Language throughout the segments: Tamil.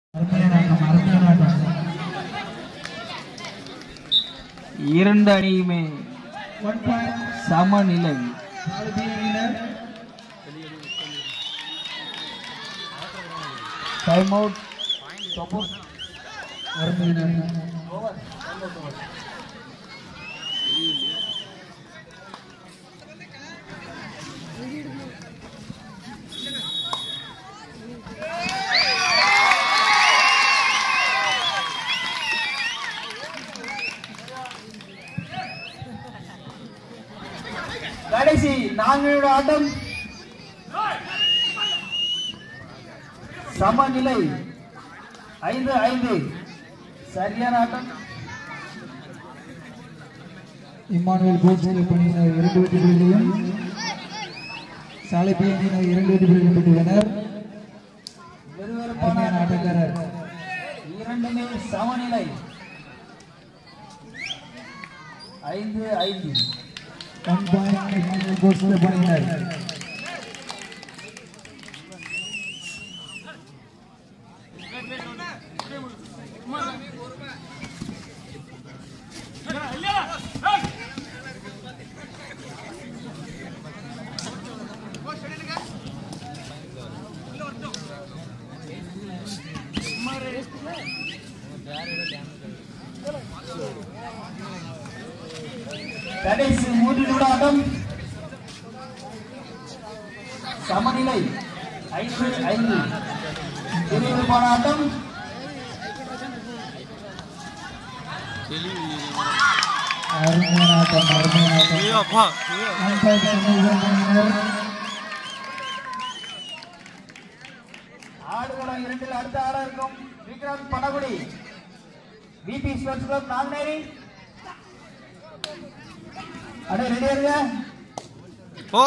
அருமையான அருமையான இரண்டு அணியுமே ஒன் பாயிண்ட் சமநிலை சாலுதீனர் டைம் அவுட் அருமையான கடைசி நான்கு ஆட்டம் சமநிலை ஐந்து ஐந்து சரியான ஆட்டம் இம்மானுவேல் கோட்ஸ் பணியினர் இரண்டு வெற்றி புள்ளிகளையும் சாலை பிஎன்டியினர் இரண்டு வெற்றி புள்ளிகளையும் பெற்றுள்ளனர் விறுவிறுப்பான அருமையான ஆட்டக்காரர் இரண்டுமே சமநிலை ஐந்து ஐந்து ஒன் பாயிண்ட் இம்மானுவேல் கோட்ஸ் பணியினர் கடைசி மூன்று நிமிட ஆட்டம் சமநிலை ஐந்து ஐந்து விறுவிறுப்பான ஆட்டம் அருமையான ஆட்டம் அருமையான ஆட்டம் ஒன் பாயிண்ட் சென்னை பணியினர் ஆடுகளம் இரண்டில் அடுத்த ஆட இருக்கும் Vikrant Panagudi BB sports club Nanguneri அடே ரெடியா இருங்க போ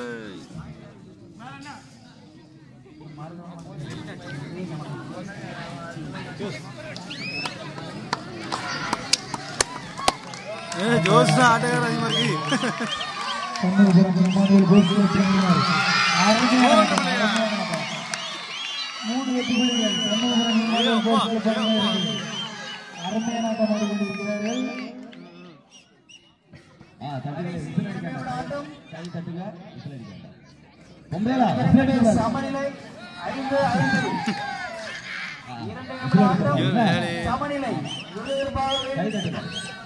ஏ ஜோஸ் ஆட்டக்கார அதிகமா இருக்கு சண்முகபுரம் இம்மானுவேல் கோட்ஸ் பணியினர் அருமையான ஆட்டம் அருமையான ஆட்டம் மூணு வெற்றி புள்ளிகள் சண்முகபுரம் இம்மானுவேல் கோட்ஸ் பணியினருக்கு அருமையான ஆட்டம் ஆடிக்கொண்டிருக்கிறார்கள் ஆ தட்டுங்க விசில் அடிக்காத ஆட்டம் கை தட்டுங்க விசில் அடிக்காத பொம்பளைடா விசில் அடிக்காத சமநிலை ஐந்து ஐந்து இரண்டு நிமிட ஆட்டம் இவன் வேலை. சமநிலை விறுவிறுப்பாக கை தட்டுங்க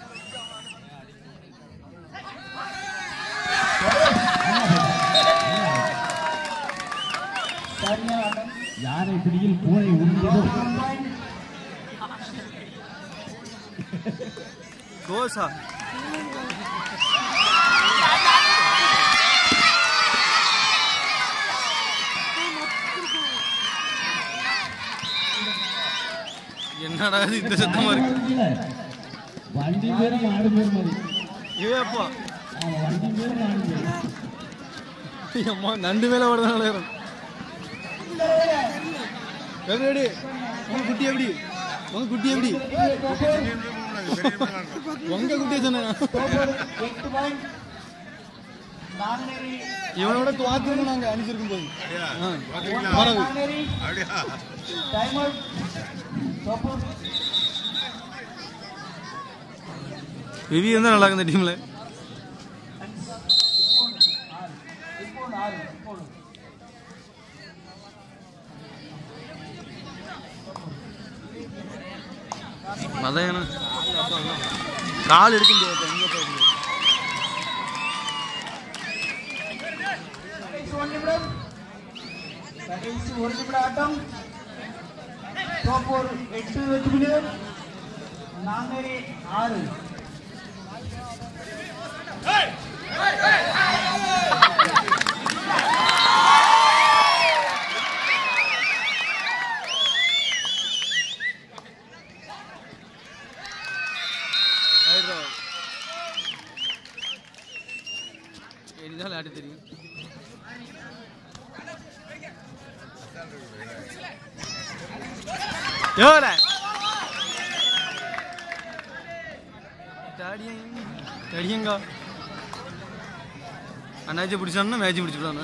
சரியான ஆட்டம் யானை பிடியில் பூனை உருண்டது பாயிண்ட் ஜோஸா என்னடா இது இந்த சத்தமா இருக்கு வண்டி பேரும் ஆடு பேர் மாதிரி ஏப்பா ஆமா, வண்டி பேரும் ஆடு பேர் அம்மா நண்டு மேல ஓடுறதுனால ஏறும் எப்படி எப்படி உங்க குட்டி எப்படி உங்க குட்டி எப்படி உங்க குட்டியை சொன்னாங்க எட்டு பாயிண்ட் நாங்குநேரி இவனோட துவாத்து நாங்க அனுப்பிச்சிருக்கும் போது ஆ. மறவு. நாங்குநேரி டைம் அவுட் சப்போர்ட் விவி இருந்தா நல்லா இருக்கு இந்த டீம்ல இப்போ ஆறு இப்போ அதான் ஏன்னா கால் எடுக்க முடியாது எங்க போக முடியாது கடைசி ஒரு நிமிடம் கடைசி ஒரு நிமிட ஆட்டம் சோப்பூர் எட்டு வெற்றி புள்ளிகள் நாங்குநேரி ஆறு ஹைதராபாத் இதுதான் விளையாட்டு தெரியும் யோர தடியங்க அண்ணாச்சி பிடிச்சான்னா மேட்ச் பிடிச்சிடலாம்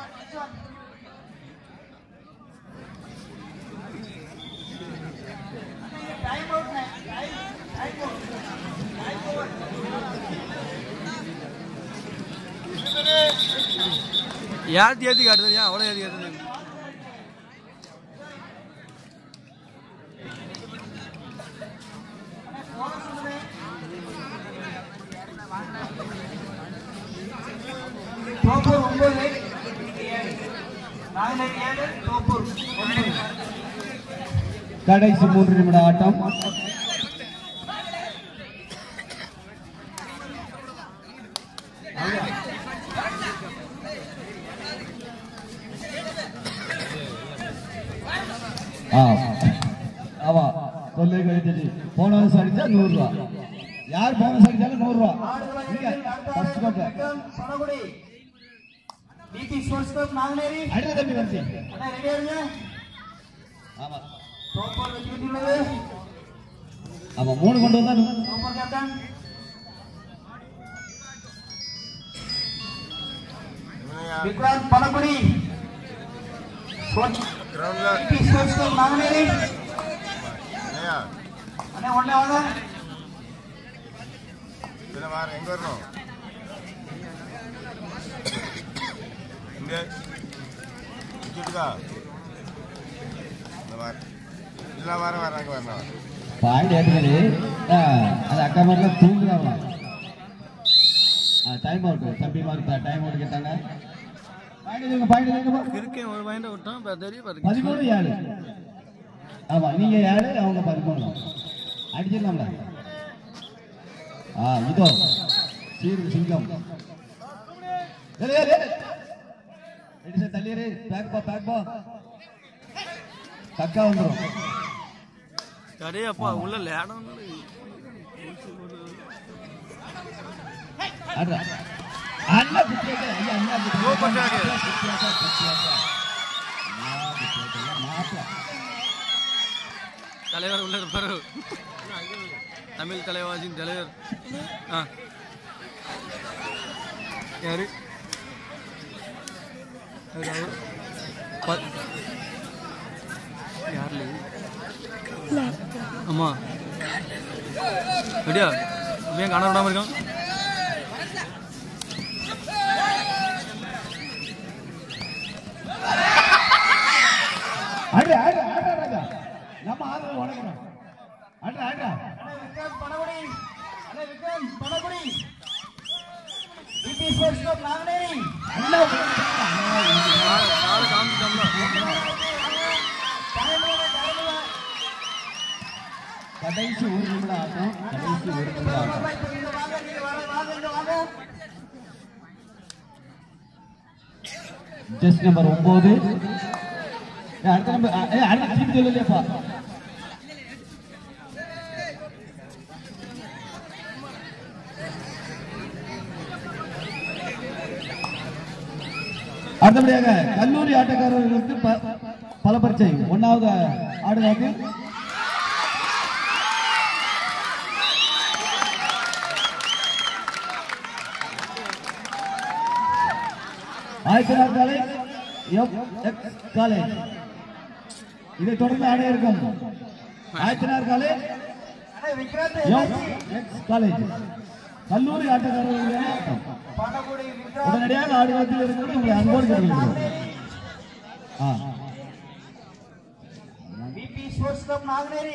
ஏத்தி ஏத்தி காட்டுது ஏன் அவ்வளோ ஏத்தி காட்டுது தோப்பூர் ஒன்பது நாங்கள் ஏழு தோப்பூர் ஒன்பது கடைசி மூன்று நிமிட ஆட்டம் ஆ, ஆமா சொல்லி கழிச்சிட்டு போனஸ் அடிச்சா நூறு ரூபா யார் போனஸ் அடிச்சாலும் நூறு ரூபா இங்க, first cover. Panagudi BB sports club Nanguneri அடிடா தம்பி வந்து அண்ணா ரெடியா இருங்க ஆமா தோப்பூர் வெற்றி பெற்றுள்ளது ஆமா மூணு கொண்டு வந்தா நூ- Thoppur captain Vikrant Panagudi BB sports club Nanguneri அண்ணா உடனே வாங்க இதுல வார எங்க வரணும் இங்க இங்கிட்டுக்கா இந்த வார இல்ல வார வர அங்க வரணும் பாயிண்ட் ஏற்றுக்கணி அது அக்கா மாதிரிலாம் தூங்குறாங்களா டைம் அவுட் தம்பி மாதிரி டைம் அவுட் கேட்டாங்க பாயிண்ட் எடுங்க பாயிண்ட் எடுங்க இருக்கேன் ஒரு பாயிண்ட் விட்டோம் இப்போ தெரியும் பாருங்க பதிமூணு ஏழு ஆமா நீங்க ஏழு அவங்க பதிமூணு அடிச்சிடலாம்ல ஆ இதோ சீரு சிங்கம் ஏறு, ஏறு, ஏறு. ரெடி சார் தள்ளிடு பேக் பா பேக் பா கக்கா வந்துடும் சரி அப்பா உள்ள லேடம் அண்ணா அண்ணா குட்டியாக்க ஐயா அண்ணா குட்டியாக்க. குட்டியாக்க குட்டியாக்க அண்ணா குட்டியாக்க மாப்பிள தலைவர் உள்ள இருப்பாரு தமிழ் தலைவாசின் தலைவர் ஆ யாரு அவரு அவரு. ப- யாருல இது? ஆமா ரெடியா ஏன் காண விடாம இருக்கான் ஆடு ஆடு ஆடு ஆடுங்க நம்ம ஆளுங்க உடக்கணும் ஆடு ஆடு அண்ணா விக்ராந்த் பணகுடி அண்ணா Vikrant Panagudi BB sports club Nanguneri அண்ணா நாளை காமிச்சிட்டோம்ல கடைசி ஒரு நிமிடம் ஆட்டம் கடைசி ஒரு நிமிடம் ஆட்டம் ஜஸ்ட் நம்பர் ஒன்பது ஏ, அடுத்த நம்பர் ஏ, அடுத்த டீம் சொல்லலையாப்பா அடுத்தபடியாக கல்லூரி ஆட்டக்காரர்களுக்கு ப- பல பரீட்சை ஒன்னாவது ஆடுகாக்கு Ayyanar college F X college இதை தொடர்ந்து ஆட இருக்கும் Ayyanar college F X college கல்லூரி ஆட்டக்காரர்களுடைய ஆட்டம் உடனடியாக ஆடுகளத்தில் இருக்கிறது உங்களை அன்போடு கேட்டுக்கொள்கிறோம் ஆ பிபி ஸ்போர்ட்ஸ் கிளப் நாங்குநேரி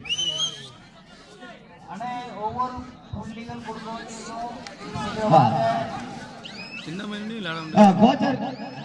அண்ணே ஒவ்வொரு புள்ளிகள் கொடுக்கணும் ஆ. சின்ன மணி விளையாட ஆ, கோச்சர்